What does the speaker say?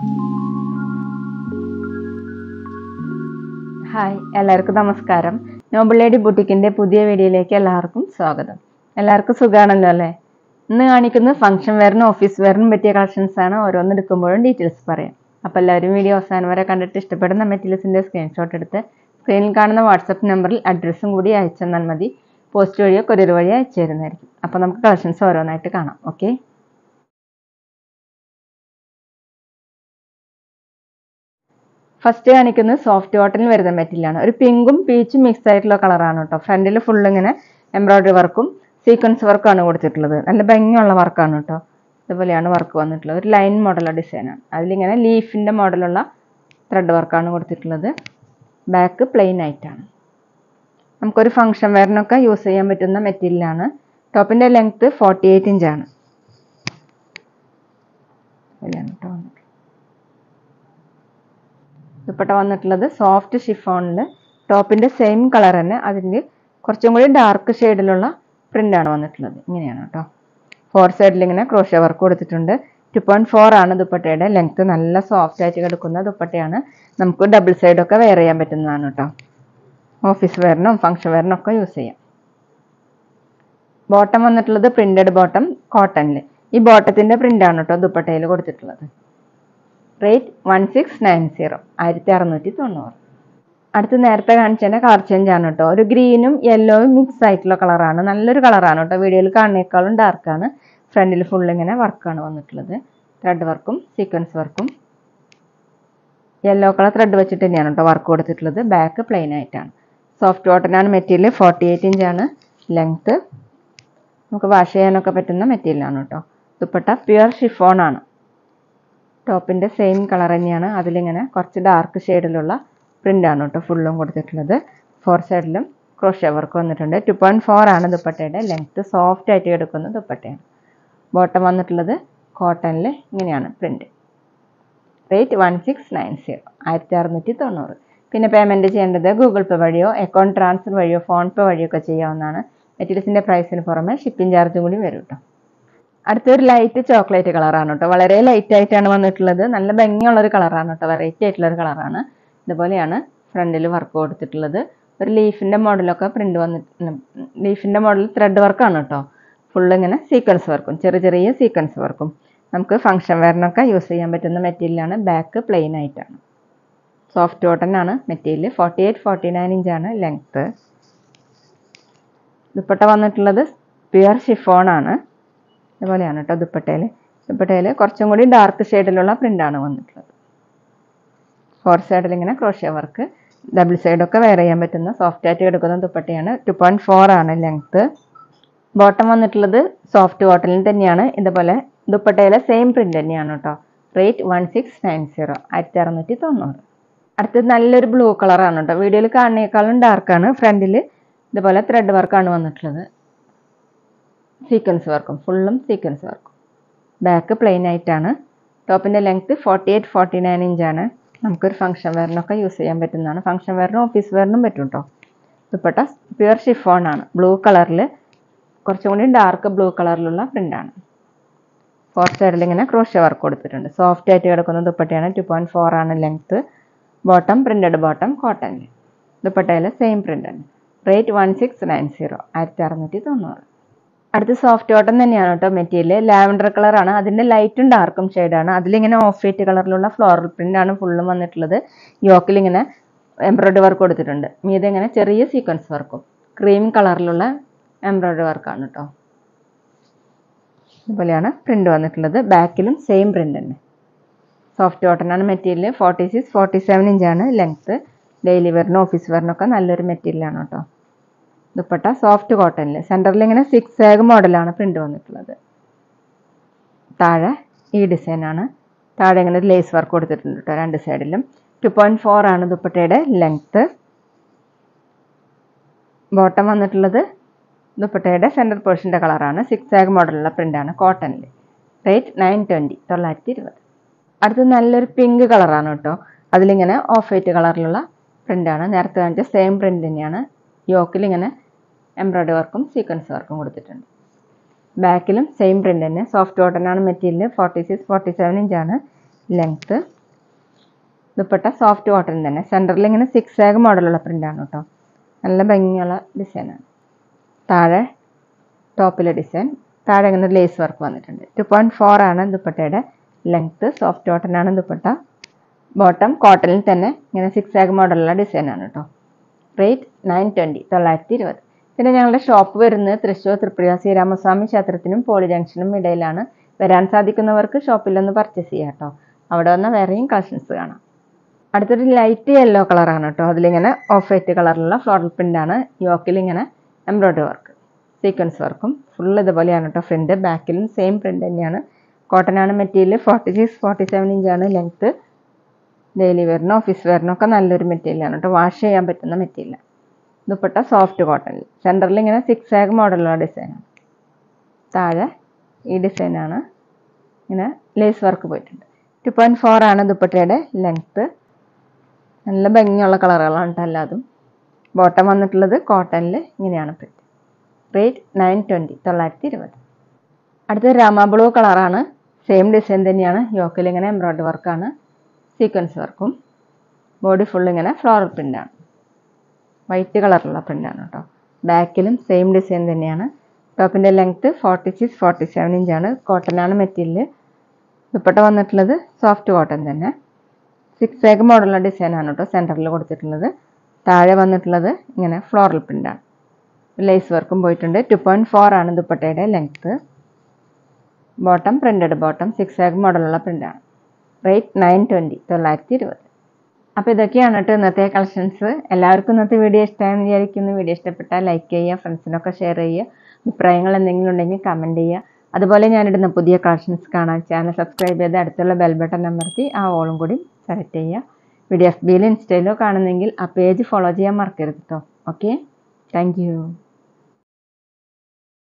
hi എല്ലാവർക്കും നമസ്കാരം Noble lady ബുട്ടിക്കിന്റെ പുതിയ വീഡിയോയിലേക്ക് എല്ലാവർക്കും സ്വാഗതം എല്ലാവർക്കും സുഖാണല്ലോ അല്ലേ ഇന്ന് കാണിക്കുന്നത് ഫംഗ്ഷൻ വെയറിനും ഓഫീസ് വെയറിനും പറ്റിയ കളക്ഷൻസ് ആണ് ഓരോന്ന് എടുക്കുമ്പോഴും ഡീറ്റെയിൽസ് പറയാം അപ്പോൾ എല്ലാവരും വീഡിയോ അവസാനം വരെ കണ്ടിട്ട് ഇഷ്ടപ്പെടുന്ന മെറ്റീരിയൽസിന്റെ സ്ക്രീൻഷോട്ട് എടുത്ത് സ്ക്രീനിൽ കാണുന്ന വാട്സപ്പ് നമ്പറിൽ അഡ്രസ്സും കൂടി അയച്ചു തന്നാൽ മതി പോസ്റ്റ് വഴിയോ കൊറിയർ വഴിയോ അയച്ചു തരുന്നതായിരിക്കും അപ്പോൾ നമുക്ക് കളക്ഷൻസ് ഓരോന്നായിട്ട് കാണാം ഓക്കെ ഫസ്റ്റ് കാണിക്കുന്നത് സോഫ്റ്റ് കോട്ടണിൽ വരുന്ന മെറ്റീരിയലാണ് ഒരു പിങ്കും പീച്ചും മിക്സ് ആയിട്ടുള്ള കളറാണ് കേട്ടോ ഫ്രണ്ടിൽ ഫുൾ ഇങ്ങനെ എംബ്രോയിഡറി വർക്കും സീക്വൻസ് വർക്കാണ് കൊടുത്തിട്ടുള്ളത് നല്ല ഭംഗിയുള്ള വർക്കാണ് കേട്ടോ ഇതുപോലെയാണ് വർക്ക് വന്നിട്ടുള്ളത് ഒരു ലൈൻ മോഡലുള്ള ഡിസൈനാണ് അതിലിങ്ങനെ ലീഫിൻ്റെ മോഡലുള്ള ത്രെഡ് വർക്കാണ് കൊടുത്തിട്ടുള്ളത് ബാക്ക് പ്ലെയിൻ ആയിട്ടാണ് നമുക്കൊരു ഫംഗ്ഷൻ വെയറിനൊക്കെ യൂസ് ചെയ്യാൻ പറ്റുന്ന മെറ്റീരിയലാണ് ടോപ്പിൻ്റെ ലെങ്ത്ത് ഫോർട്ടി എയ്റ്റ് ഇഞ്ചാണ് ഇതുപോലെയാണ് കേട്ടോ വന്നിട്ടുള്ളത് ദുപ്പട്ട വന്നിട്ടുള്ളത് സോഫ്റ്റ് ഷിഫോണിൽ ടോപ്പിൻ്റെ സെയിം കളർ തന്നെ അതിൻ്റെ കുറച്ചും കൂടി ഡാർക്ക് ഷെയ്ഡിലുള്ള പ്രിൻ്റാണ് വന്നിട്ടുള്ളത് ഇങ്ങനെയാണ് കേട്ടോ ഫോർ സൈഡിൽ ഇങ്ങനെ ക്രോഷ്യ വർക്ക് കൊടുത്തിട്ടുണ്ട് ടു പോയിൻറ്റ് ഫോർ ആണ് ദുപ്പട്ടയുടെ ലെങ്ത്ത് നല്ല സോഫ്റ്റ് ആയിട്ട് കിടക്കുന്ന ദുപ്പട്ടയാണ് നമുക്ക് ഡബിൾ സൈഡൊക്കെ വെയർ ചെയ്യാൻ പറ്റുന്നതാണ് കേട്ടോ ഓഫീസ് വെയറിനും ഫംഗ്ഷൻ വെയറിനും ഒക്കെ യൂസ് ചെയ്യാം ബോട്ടം വന്നിട്ടുള്ളത് പ്രിന്റഡ് ബോട്ടം കോട്ടണിൽ ഈ ബോട്ടത്തിൻ്റെ പ്രിൻ്റാണ് കേട്ടോ ദുപ്പട്ടയിൽ കൊടുത്തിട്ടുള്ളത് rate one six nine zero ആയിരത്തി അറുന്നൂറ്റി തൊണ്ണൂറ് അടുത്ത് നേരത്തെ കാണിച്ചതിൻ്റെ കളർ ചേഞ്ച് ആണ് കേട്ടോ ഒരു ഗ്രീനും യെല്ലോയും മിക്സ് ആയിട്ടുള്ള കളറാണ് നല്ലൊരു കളറാണ് കേട്ടോ വീഡിയോയിൽ കാണുന്നേക്കാളും ഡാർക്കാണ് ഫ്രണ്ടിൽ ഫുൾ ഇങ്ങനെ വർക്കാണ് വന്നിട്ടുള്ളത് ത്രെഡ് വർക്കും സീക്വൻസ് വർക്കും യെല്ലോ കളർ ത്രെഡ് വെച്ചിട്ട് തന്നെയാണ് കേട്ടോ വർക്ക് കൊടുത്തിട്ടുള്ളത് ബാക്ക് പ്ലെയിൻ ആയിട്ടാണ് സോഫ്റ്റ് കോട്ടനാണ് മെറ്റീരിയൽ ഫോർട്ടി എയ്റ്റ് ഇഞ്ചാണ് ലെങ്ത്ത് നമുക്ക് വാഷ് ചെയ്യാനൊക്കെ പറ്റുന്ന മെറ്റീരിയലാണ് കേട്ടോ ദുപ്പട്ട പ്യുവർ ഷിഫോൺ ആണ് ടോപ്പിൻ്റെ സെയിം കളർ തന്നെയാണ് അതിലിങ്ങനെ കുറച്ച് ഡാർക്ക് ഷെയ്ഡിലുള്ള പ്രിൻ്റാണ് കേട്ടോ ഫുള്ളും കൊടുത്തിട്ടുള്ളത് ഫോർ സൈഡിലും ക്രോഷ്യ വർക്ക് വന്നിട്ടുണ്ട് ടു പോയിൻറ്റ് ഫോർ ആണ് ദുപ്പട്ടയുടെ ലെങ്ത്ത് സോഫ്റ്റ് ആയിട്ട് കിടക്കുന്ന ദുപ്പട്ടയാണ് ബോട്ടം വന്നിട്ടുള്ളത് കോട്ടണിൽ ഇങ്ങനെയാണ് print rate one six nine zero ആയിരത്തി അറുന്നൂറ്റി തൊണ്ണൂറ് പിന്നെ പേയ്മെൻറ്റ് ചെയ്യേണ്ടത് ഗൂഗിൾ പേ വഴിയോ അക്കൗണ്ട് ട്രാൻസ്ഫർ വഴിയോ ഫോൺ പേ വഴിയോ ഒക്കെ ചെയ്യാവുന്നതാണ് മെറ്റീരിയൽസിൻ്റെ പ്രൈസിന് പുറമെ ഷിപ്പിംഗ് ചാർജും കൂടി വരും കേട്ടോ അടുത്തൊരു ലൈറ്റ് ചോക്ലേറ്റ് കളറാണ് കേട്ടോ വളരെ ലൈറ്റ് ആയിട്ടാണ് വന്നിട്ടുള്ളത് നല്ല ഭംഗിയുള്ള ഒരു കളറാണ് കേട്ടോ വെറൈറ്റി ആയിട്ടുള്ള ഒരു കളറാണ് ഇതുപോലെയാണ് ഫ്രണ്ടിൽ വർക്ക് കൊടുത്തിട്ടുള്ളത് ഒരു ലീഫിൻ്റെ മോഡലൊക്കെ പ്രിൻ്റ് വന്നിട്ട് ലീഫിൻ്റെ മോഡൽ ത്രെഡ് വർക്കാണ് കേട്ടോ ഫുള്ള് ഇങ്ങനെ സീക്വൻസ് വർക്കും ചെറിയ ചെറിയ സീക്വൻസ് വർക്കും നമുക്ക് ഫംഗ്ഷൻ വെയറിനൊക്കെ യൂസ് ചെയ്യാൻ പറ്റുന്ന മെറ്റീരിയലാണ് ബാക്ക് പ്ലെയിൻ ആയിട്ടാണ് സോഫ്റ്റ് കോട്ടൺ ആണ് material forty eight forty nine ഇഞ്ചാണ് ലെങ്ത്ത് ദുപ്പട്ട വന്നിട്ടുള്ളത് പ്യുവർ ഷിഫോൺ ആണ് ഇതുപോലെയാണ് കേട്ടോ ദുപ്പട്ടയിൽ ദുപ്പട്ടയിൽ കുറച്ചും കൂടി ഡാർക്ക് ഷെയ്ഡിലുള്ള പ്രിൻ്റാണ് വന്നിട്ടുള്ളത് ഫോർ സൈഡിൽ ഇങ്ങനെ ക്രോഷ്യ വർക്ക് ഡബിൾ സൈഡൊക്കെ വെയർ ചെയ്യാൻ പറ്റുന്ന സോഫ്റ്റ് ആയിട്ട് കിടക്കുന്ന ദുപ്പട്ടയാണ് ടു പോയിൻറ്റ് ഫോർ ആണ് ലെങ്ത്ത് ബോട്ടം വന്നിട്ടുള്ളത് സോഫ്റ്റ് കോട്ടണിൽ തന്നെയാണ് ഇതുപോലെ ദുപ്പട്ടയിലെ സെയിം പ്രിൻ്റ് തന്നെയാണ് കേട്ടോ rate one six nine zero ആയിരത്തി അറുന്നൂറ്റി തൊണ്ണൂറ് അടുത്തത് നല്ലൊരു ബ്ലൂ കളറാണ് കേട്ടോ വീഡിയോയിൽ കാണുന്നേക്കാളും ഡാർക്കാണ് ഫ്രണ്ടിൽ ഇതുപോലെ ത്രെഡ് വർക്കാണ് വന്നിട്ടുള്ളത് സീക്വൻസ് വർക്കും ഫുള്ളും സീക്വൻസ് വർക്കും ബാക്ക് പ്ലെയിൻ ആയിട്ടാണ് ടോപ്പിൻ്റെ length forty eight forty nine ഇഞ്ചാണ് നമുക്കൊരു ഫംഗ്ഷൻ വെയറിനൊക്കെ യൂസ് ചെയ്യാൻ പറ്റുന്നതാണ് ഫംഗ്ഷൻ വെയറിനും ഓഫീസ് വെയറിനും പറ്റും കേട്ടോ ദുപ്പട്ട പ്യുവർ ഷിഫോൺ ആണ് ബ്ലൂ കളറിൽ കുറച്ചും കൂടി ഡാർക്ക് ബ്ലൂ കളറിലുള്ള പ്രിൻ്റാണ് ഫോർ സൈഡിൽ ഇങ്ങനെ ക്രോഷ്യ വർക്ക് കൊടുത്തിട്ടുണ്ട് സോഫ്റ്റ് ആയിട്ട് കിടക്കുന്ന ദുപ്പട്ടയാണ് ടു പോയിൻറ്റ് ഫോർ ആണ് ലെങ്ത്ത് ബോട്ടം പ്രിൻ്റഡ് ബോട്ടം കോട്ടണിൽ ദുപ്പട്ടയിൽ സെയിം പ്രിൻ്റ് ആണ് rate one six nine zero ആയിരത്തി അറുന്നൂറ്റി തൊണ്ണൂറ് അടുത്ത് സോഫ്റ്റ് കോട്ടൺ തന്നെയാണ് കേട്ടോ മെറ്റീരിയൽ ലാവൻഡർ കളറാണ് അതിൻ്റെ ലൈറ്റും ഡാർക്കും ഷെയ്ഡാണ് അതിലിങ്ങനെ ഓഫ് വൈറ്റ് കളറിലുള്ള ഫ്ലോറൽ പ്രിൻ്റ് ആണ് ഫുള്ളും വന്നിട്ടുള്ളത് യോക്കിൽ ഇങ്ങനെ എംബ്രോയ്ഡറി വർക്ക് കൊടുത്തിട്ടുണ്ട് മീതെ ഇങ്ങനെ ചെറിയ സീക്വൻസ് വർക്കും ക്രീം കളറിലുള്ള എംബ്രോയ്ഡറി വർക്കാണ് കേട്ടോ ഇതുപോലെയാണ് പ്രിൻ്റ് വന്നിട്ടുള്ളത് ബാക്കിലും സെയിം പ്രിൻ്റ് തന്നെ സോഫ്റ്റ് കോട്ടൺ ആണ് material forty six forty seven ഇഞ്ചാണ് ലെങ്ത്ത് ഡെയിലി വെയറിനും ഓഫീസ് വെയറിനൊക്കെ നല്ലൊരു മെറ്റീരിയലാണ് കേട്ടോ ദുപ്പട്ട സോഫ്റ്റ് കോട്ടണിൽ സെൻറ്ററിൽ ഇങ്ങനെ സിക്സ് ആഗ് മോഡലാണ് പ്രിൻ്റ് വന്നിട്ടുള്ളത് താഴെ ഈ ഡിസൈനാണ് താഴെ ഇങ്ങനെ ലേസ് വർക്ക് കൊടുത്തിട്ടുണ്ട് കേട്ടോ രണ്ട് സൈഡിലും ടു പോയിൻറ്റ് ഫോർ ആണ് ദുപ്പട്ടയുടെ ലെങ്ത്ത് ബോട്ടം വന്നിട്ടുള്ളത് ദുപ്പട്ടയുടെ സെൻറ്റർ പോർഷൻ്റെ കളറാണ് സിക്സ് ആഗ് മോഡലുള്ള പ്രിൻ്റാണ് കോട്ടണിൽ റേറ്റ് നയൻ ട്വൻറ്റി തൊള്ളായിരത്തി ഇരുപത് അടുത്ത് നല്ലൊരു പിങ്ക് കളറാണ് കേട്ടോ അതിലിങ്ങനെ ഓഫ് വൈറ്റ് കളറിലുള്ള പ്രിൻ്റാണ് നേരത്തെ കാണിച്ച സെയിം പ്രിൻ്റ് തന്നെയാണ് യോക്കിൽ ഇങ്ങനെ എംബ്രോയ്ഡറി വർക്കും സീക്വൻസ് വർക്കും കൊടുത്തിട്ടുണ്ട് ബാക്കിലും സെയിം പ്രിൻ്റ് തന്നെ സോഫ്റ്റ് കോട്ടൺ ആണ് material forty six forty seven ഇഞ്ചാണ് ലെങ്ത്ത് ദുപ്പട്ട സോഫ്റ്റ് കോട്ടൺ തന്നെ സെൻറ്ററിൽ ഇങ്ങനെ സിക്സ് ആഗ് മോഡലുള്ള പ്രിൻ്റാണ് കേട്ടോ നല്ല ഭംഗിയുള്ള ഡിസൈനാണ് താഴെ ടോപ്പിലെ ഡിസൈൻ താഴെ ഇങ്ങനെ ലേസ് വർക്ക് വന്നിട്ടുണ്ട് ടു പോയിൻറ്റ് ഫോർ ആണ് ദുപ്പട്ടയുടെ ലെങ്ത്ത് സോഫ്റ്റ് കോട്ടൺ ആണ് ദുപ്പട്ട ബോട്ടം കോട്ടണിൽ തന്നെ ഇങ്ങനെ സിക്സ് ആഗ് മോഡലുള്ള ഡിസൈനാണ് കേട്ടോ റേറ്റ് നയൻ ട്വൻറ്റി തൊള്ളായിരത്തി ഇരുപത് പിന്നെ ഞങ്ങളുടെ ഷോപ്പ് വരുന്നത് തൃശ്ശൂർ തൃപ്രിയ ശ്രീരാമസ്വാമി ക്ഷേത്രത്തിനും പോളി ജംഗ്ഷനും ഇടയിലാണ് വരാൻ സാധിക്കുന്നവർക്ക് ഷോപ്പിൽ ഒന്ന് പർച്ചേസ് ചെയ്യാം കേട്ടോ അവിടെ വന്ന് വേറെയും കളക്ഷൻസ് കാണാം അടുത്തൊരു ലൈറ്റ് യെല്ലോ കളറാണ് കേട്ടോ അതിലിങ്ങനെ ഓഫ് വൈറ്റ് കളറിലുള്ള ഫ്ലോറൽ പ്രിൻ്റാണ് യോക്കിൽ ഇങ്ങനെ എംബ്രോയ്ഡറി വർക്ക് സീക്വൻസ് വർക്കും ഫുൾ ഇതുപോലെയാണ് കേട്ടോ ഫ്രണ്ട് ബാക്കിലും സെയിം പ്രിൻ്റ് തന്നെയാണ് കോട്ടൺ ആണ് material forty six forty seven ഇഞ്ചാണ് ലെങ്ത്ത് ഡെയിലി വെയറിനും ഓഫീസ് വെയറിനും ഒക്കെ നല്ലൊരു മെറ്റീരിയലാണ് കേട്ടോ വാഷ് ചെയ്യാൻ പറ്റുന്ന മെറ്റീരിയൽ ദുപ്പട്ട സോഫ്റ്റ് കോട്ടണിൽ സെൻറ്ററിൽ ഇങ്ങനെ സിക്സ് ആഗ് മോഡലുള്ള ഡിസൈനാണ് താഴെ ഈ ഡിസൈനാണ് ഇങ്ങനെ ലേസ് വർക്ക് പോയിട്ടുണ്ട് ടു പോയിൻറ്റ് ഫോർ ആണ് ദുപ്പട്ടയുടെ ലെങ്ത്ത് നല്ല ഭംഗിയുള്ള കളറുകളാണ് കേട്ടോ എല്ലാതും ബോട്ടം വന്നിട്ടുള്ളത് കോട്ടണിൽ ഇങ്ങനെയാണ് പ്രിന്റ് റേറ്റ് നയൻ ട്വൻറ്റി തൊള്ളായിരത്തി ഇരുപത് അടുത്തത് രാമ ബ്ലൂ കളറാണ് സെയിം ഡിസൈൻ തന്നെയാണ് യോക്കിൽ ഇങ്ങനെ എംബ്രോയ്ഡറി വർക്കാണ് സീക്വൻസ് വർക്കും ബോഡി ഫുൾ ഇങ്ങനെ ഫ്ലോറൽ പ്രിൻ്റാണ് വൈറ്റ് കളറിലുള്ള പ്രിൻ്റാണ് കേട്ടോ ബാക്കിലും സെയിം ഡിസൈൻ തന്നെയാണ് ടോപ്പിൻ്റെ length forty six forty seven ഇഞ്ചാണ് കോട്ടനാണ് മെറ്റീരിയൽ ദുപ്പട്ട വന്നിട്ടുള്ളത് സോഫ്റ്റ് കോട്ടൺ തന്നെ സിക്സ് ഏഗ് മോഡലുള്ള ഡിസൈനാണ് കേട്ടോ സെൻറ്ററിൽ കൊടുത്തിട്ടുള്ളത് താഴെ വന്നിട്ടുള്ളത് ഇങ്ങനെ ഫ്ലോറൽ പ്രിൻ്റാണ് ലേസ് വർക്കും പോയിട്ടുണ്ട് ടു പോയിൻറ്റ് ഫോർ ആണ് ദുപ്പട്ടയുടെ length bottom printed bottom six ആഗ് മോഡലുള്ള പ്രിൻ്റാണ് റേറ്റ് നയൻ ട്വൻറ്റി തൊള്ളായിരത്തി ഇരുപത് അപ്പോൾ ഇതൊക്കെയാണ് കേട്ടോ ഇന്നത്തെ കളക്ഷൻസ് എല്ലാവർക്കും ഇന്നത്തെ വീഡിയോ ഇഷ്ടമായെന്ന് വിചാരിക്കുന്നു വീഡിയോ ഇഷ്ടപ്പെട്ടാൽ ലൈക്ക് ചെയ്യുക ഫ്രണ്ട്സിനൊക്കെ ഷെയർ ചെയ്യുക അഭിപ്രായങ്ങൾ എന്തെങ്കിലും ഉണ്ടെങ്കിൽ കമൻറ്റ് ചെയ്യുക അതുപോലെ ഞാനിടുന്ന പുതിയ കളക്ഷൻസ് കാണാൻ ചാനൽ സബ്സ്ക്രൈബ് ചെയ്ത് അടുത്തുള്ള ബെൽ ബട്ടൺ അമർത്തി ആ ഓളും കൂടി സെലക്ട് ചെയ്യുക വീഡിയോ എഫ് ബിയിലും ഇൻസ്റ്റയിലോ കാണുന്നെങ്കിൽ ആ പേജ് ഫോളോ ചെയ്യാൻ മറക്കരുത് കേട്ടോ ഓക്കെ താങ്ക്